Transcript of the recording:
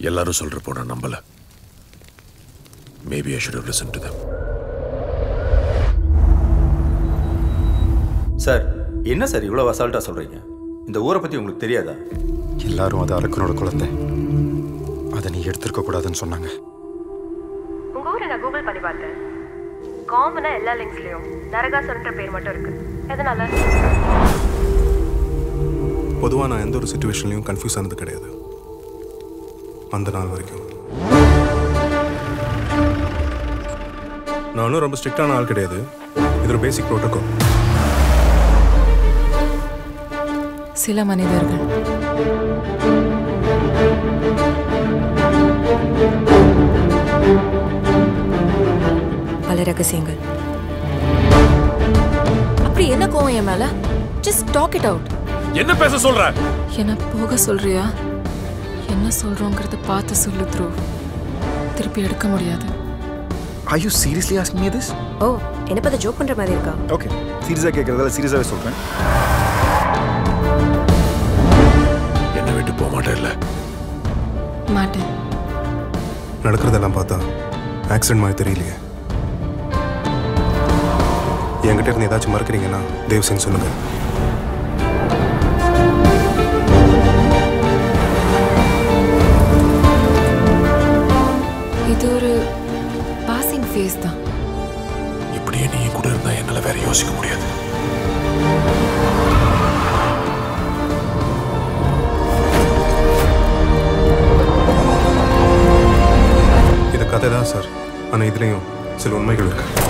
எல்லாரும் சொல்றப்போ நான் நம்பல maybe I should have listen to them sir என்ன சார் இவ்வளோ அசால்ட்டாக சொல்கிறீங்க இந்த ஊரை பற்றி உங்களுக்கு தெரியாதா எல்லாரும் அது அரக்கனோட குழந்தை அதை நீ எடுத்திருக்க கூடாதுன்னு சொன்னாங்க உங்க ஊரை நான் கூகுள் பண்ணி பார்த்தேன் காமனா எல்லா லிங்க்ஸ்லயும் நரகாசுரன்ற பேர் மட்டும் இருக்கு எதனால பொதுவாக நான் எந்த ஒரு சுச்சுவேஷன்லையும் கன்ஃபியூஸ் ஆனது கிடையாது அந்த நாள் வரைக்கும் நான் ஒன்றும் ரொம்ப ஸ்ட்ரிக்டான ஆள் கிடையாது இது ஒரு பேசிக் ப்ரோட்டோகால் சில மனிதர்கள் பல ரகசியங்கள் அப்படி என்ன கோவம் என் மேல ஜஸ்ட் டாக் இட் அவுட் என்ன பேச சொல்ற என்ன போக சொல்றியா என்ன சொல்றோங்கிறத பார்த்து சொல்லு த்ரூ திருப்பி எடுக்க முடியாது I you seriously ask me this oh என்ன பார்த்து ஜோக் பண்ற மாதிரி இருக்கா ஓகே சீரியஸாக கேட்குறதால சீரியஸாகவே சொல்கிறேன் என்ன விட்டு போக மாட்டேன்ல மாட்டேன் நடக்கிறதெல்லாம் பார்த்தா ஆக்சிடென்ட் மாதிரி தெரியலையே என்கிட்ட இருந்து ஏதாச்சும் மறக்கிறீங்கன்னா தயவு செஞ்சு சொல்லுங்க இது ஒரு பாசிங் ஃபேஸ் தான் இப்படியே நீ கூட இருந்தா என்னால வேற யோசிக்க முடியாது இது கதை தான் சார் ஆனால் இதுலேயும் சில உண்மைகள் இருக்கு